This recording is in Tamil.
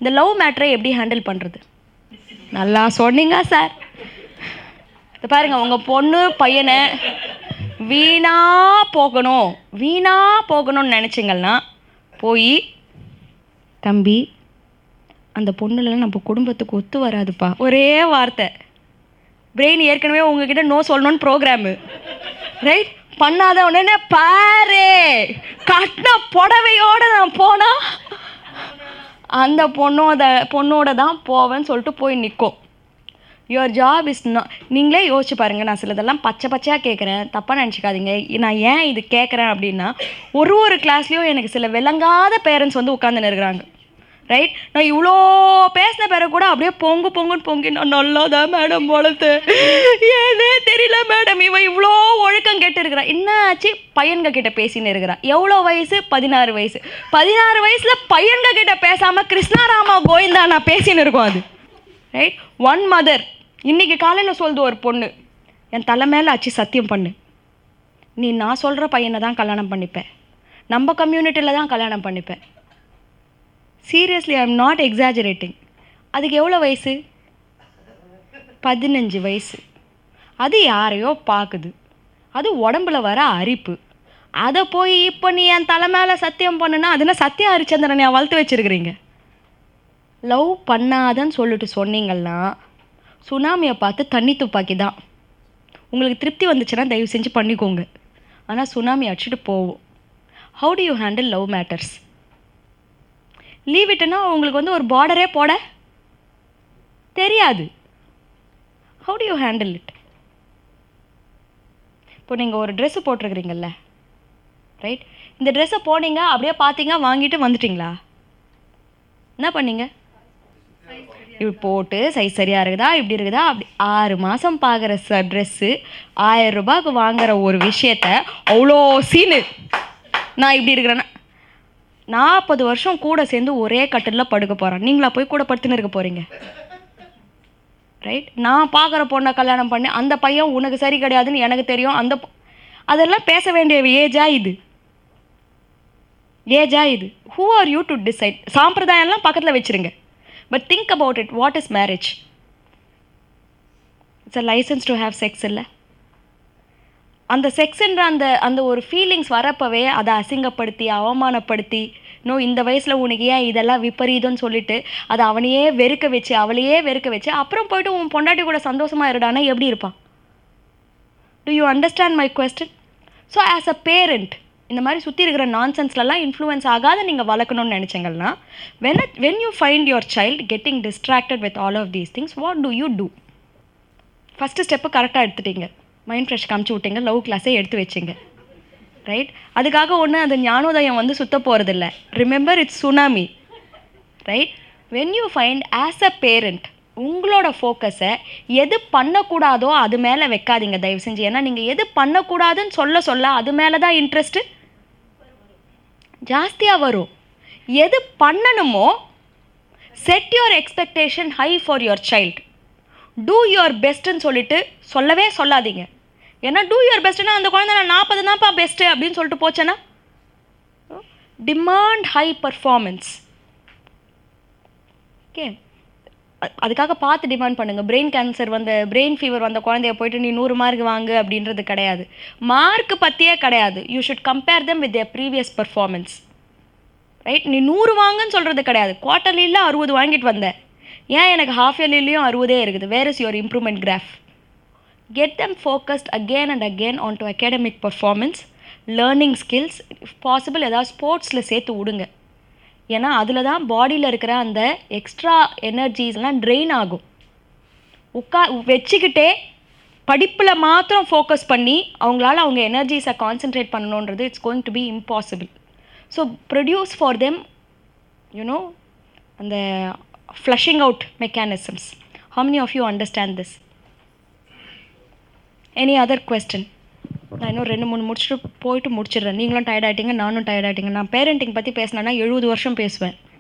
இந்த லவ் மேட்ரை எப்படி ஹேண்டில் பண்ணுறது நல்லா சொன்னீங்க சார் இது பாருங்க உங்கள் பொண்ணு பையனை வீணா போகணும் வீணா போகணும்னு நினச்சிங்கன்னா போய் தம்பி அந்த பொண்ணுலாம் நம்ம குடும்பத்துக்கு ஒத்து வராதுப்பா ஒரே வார்த்தை பிரெயின் ஏற்கனவே உங்ககிட்ட நோ சொல்லணும்னு ப்ரோக்ராமு ரைட் பண்ணாத உடனே பாரு கட்டின புடவையோட நான் போனா அந்த பொண்ணோட பொண்ணோட தான் போவேன்னு சொல்லிட்டு போய் நிற்கும் யுவர் ஜாப் இஸ் நீங்களே யோசிச்சு பாருங்கள் நான் சிலதெல்லாம் பச்சை பச்சையாக கேட்குறேன் தப்பாக நினச்சிக்காதீங்க நான் ஏன் இது கேட்குறேன் அப்படின்னா ஒரு ஒரு கிளாஸ்லேயும் எனக்கு சில விளங்காத பேரண்ட்ஸ் வந்து உட்காந்துன்னு இருக்கிறாங்க ரைட் நான் இவ்வளோ பேசின பிறகு கூட அப்படியே பொங்கு பொங்குன்னு பொங்கி நான் நல்லாதான் மேடம் வளர்த்து ஏனே தெரியல மேடம் இவன் இவ்வளோ ஒழுக்கம் கேட்டு இருக்கிறா என்ன ஆச்சு பையன்க கிட்ட பேசின்னு இருக்கிறா எவ்வளோ வயசு பதினாறு வயசு பதினாறு வயசில் பையன்க கிட்ட பேசாமல் கிருஷ்ணாராமா கோவிந்தா நான் பேசின்னு இருக்கோம் அது ரைட் ஒன் மதர் இன்னைக்கு காலையில் சொல்லுது ஒரு பொண்ணு என் தலை மேலே ஆச்சு சத்தியம் பண்ணு நீ நான் சொல்கிற பையனை தான் கல்யாணம் பண்ணிப்பேன் நம்ம கம்யூனிட்டியில் தான் கல்யாணம் பண்ணிப்பேன் seriously I am not exaggerating அதுக்கு எவ்வளோ வயசு பதினஞ்சு வயசு அது யாரையோ பார்க்குது அது உடம்புல வர அரிப்பு அதை போய் இப்போ நீ என் தலை மேலே சத்தியம் பண்ணுனா அதுனா சத்திய ஹரிச்சந்திரனை வளர்த்து வச்சிருக்கிறீங்க லவ் பண்ணாதன்னு சொல்லிட்டு சொன்னீங்கன்னா சுனாமியை பார்த்து தண்ணி துப்பாக்கி தான் உங்களுக்கு திருப்தி வந்துச்சுன்னா தயவு செஞ்சு பண்ணிக்கோங்க ஆனால் சுனாமி அடிச்சுட்டு போவோம் how do you handle love matters leave விட்டுனா உங்களுக்கு வந்து ஒரு பார்டரே போட தெரியாது how do you handle it இப்போ நீங்கள் ஒரு ட்ரெஸ்ஸு போட்டிருக்கிறீங்கல்ல ரைட் இந்த ட்ரெஸ்ஸை போனீங்க அப்படியே பார்த்தீங்க வாங்கிட்டு வந்துட்டீங்களா என்ன பண்ணீங்க இப்படி போட்டு சைஸ் சரியாக இருக்குதா இப்படி இருக்குதா அப்படி ஆறு மாதம் பார்க்குற ச ட்ரெஸ்ஸு ஆயிரம் ரூபாய்க்கு வாங்குற ஒரு விஷயத்த அவ்வளோ சீனு நான் இப்படி இருக்கிறேன்னா நாற்பது வருஷம் கூட சேர்ந்து ஒரே கட்டிலில் படுக்க போகிறேன் நீங்களா போய் கூட படுத்துன்னு இருக்க போகிறீங்க ரைட் நான் பார்க்குற பொண்ணை கல்யாணம் பண்ணி அந்த பையன் உனக்கு சரி கிடையாதுன்னு எனக்கு தெரியும் அந்த பொ- அதெல்லாம் பேச வேண்டிய ஏஜா இது ஏஜா இது who are you to decide சாம்பிரதாயம்லாம் பக்கத்தில் வச்சிருங்க but think about it what is marriage it's a licence to have sex இல்லை அந்த செக்ஸ்ன்ற அந்த அந்த ஒரு ஃபீலிங்ஸ் வரப்பவே அதை அசிங்கப்படுத்தி அவமானப்படுத்தி நோ இந்த வயசில் உனக்கு ஏன் இதெல்லாம் விபரீதம்னு சொல்லிட்டு அதை அவனையே வெறுக்க வச்சு அவளையே வெறுக்க வச்சு அப்புறம் போயிட்டு உன் பொண்டாட்டி கூட சந்தோஷமா இருடானா எப்படி இருப்பான் do you understand my question so as a parent இந்த மாதிரி சுற்றி இருக்கிற நான்சென்ஸ்லலாம் இன்ஃப்ளூயன்ஸ் ஆகாத நீங்கள் வளர்க்கணும்னு நினச்சிங்கன்னா when when you find your child getting distracted with all of these things what do you do first step கரெக்டாக எடுத்துட்டீங்க மைண்ட் ஃப்ரெஷ் காமிச்சு விட்டீங்க லவ் கிளாஸே எடுத்து வச்சிங்க ரைட் அதுக்காக ஒன்று அந்த ஞானோதயம் வந்து சுத்த போகிறதில்ல remember it's tsunami right when you find as a parent உங்களோட ஃபோக்கஸை எது பண்ணக்கூடாதோ அது மேலே வைக்காதீங்க தயவு செஞ்சு ஏன்னா நீங்கள் எது பண்ணக்கூடாதுன்னு சொல்ல சொல்ல அது மேலே தான் இன்ட்ரெஸ்ட்டு ஜாஸ்தியாக வரும் எது பண்ணணுமோ set your expectation high for your child do your பெஸ்ட்டுன்னு சொல்லிட்டு சொல்லவே சொல்லாதீங்க ஏன்னா டூ யுவர் பெஸ்ட்டுன்னா அந்த குழந்தை நான் நாற்பது தான்ப்பா பெஸ்ட்டு அப்படின்னு சொல்லிட்டு போச்சேன்னா டிமாண்ட் ஹை பர்ஃபார்மன்ஸ் ஓகே அதுக்காக பார்த்து டிமாண்ட் பண்ணுங்கள் பிரெயின் கேன்சர் வந்த பிரெயின் ஃபீவர் வந்த குழந்தைய போயிட்டு நீ நூறு மார்க் வாங்கு அப்படின்றது கிடையாது மார்க் பற்றியே கிடையாது you should compare them with their previous performance right நீ நூறு வாங்குன்னு சொல்கிறது கிடையாது குவார்ட்டர்லியில் அறுபது வாங்கிட்டு வந்த ஏன் எனக்கு ஹாஃப் இயர்லிலையும் அறுபதே இருக்குது where is your improvement graph get them focused again and again onto academic performance learning skills if possible ஏதாவது ஸ்போர்ட்ஸில் சேர்த்து விடுங்க ஏன்னா அதில் தான் பாடியில் இருக்கிற அந்த எக்ஸ்ட்ரா எனர்ஜிஸ்லாம் ட்ரெயின் ஆகும் உட்கா வச்சுக்கிட்டே படிப்பில் மாத்திரம் ஃபோக்கஸ் பண்ணி அவங்களால அவங்க எனர்ஜிஸை கான்சென்ட்ரேட் பண்ணணுன்றது it's going to be impossible so produce for them you know அந்த flushing out mechanisms how many of you understand this any other question நான் இன்னும் ரெண்டு மூணு முடிச்சுட்டு போயிட்டு முடிச்சிடுறேன் நீங்களும் டயர்ட் ஆகிட்டீங்க நானும் டயர்ட் ஆகிட்டீங்க நான் பேரண்டிங் பற்றி பேசினேன்னா எழுபது வருஷம் பேசுவேன்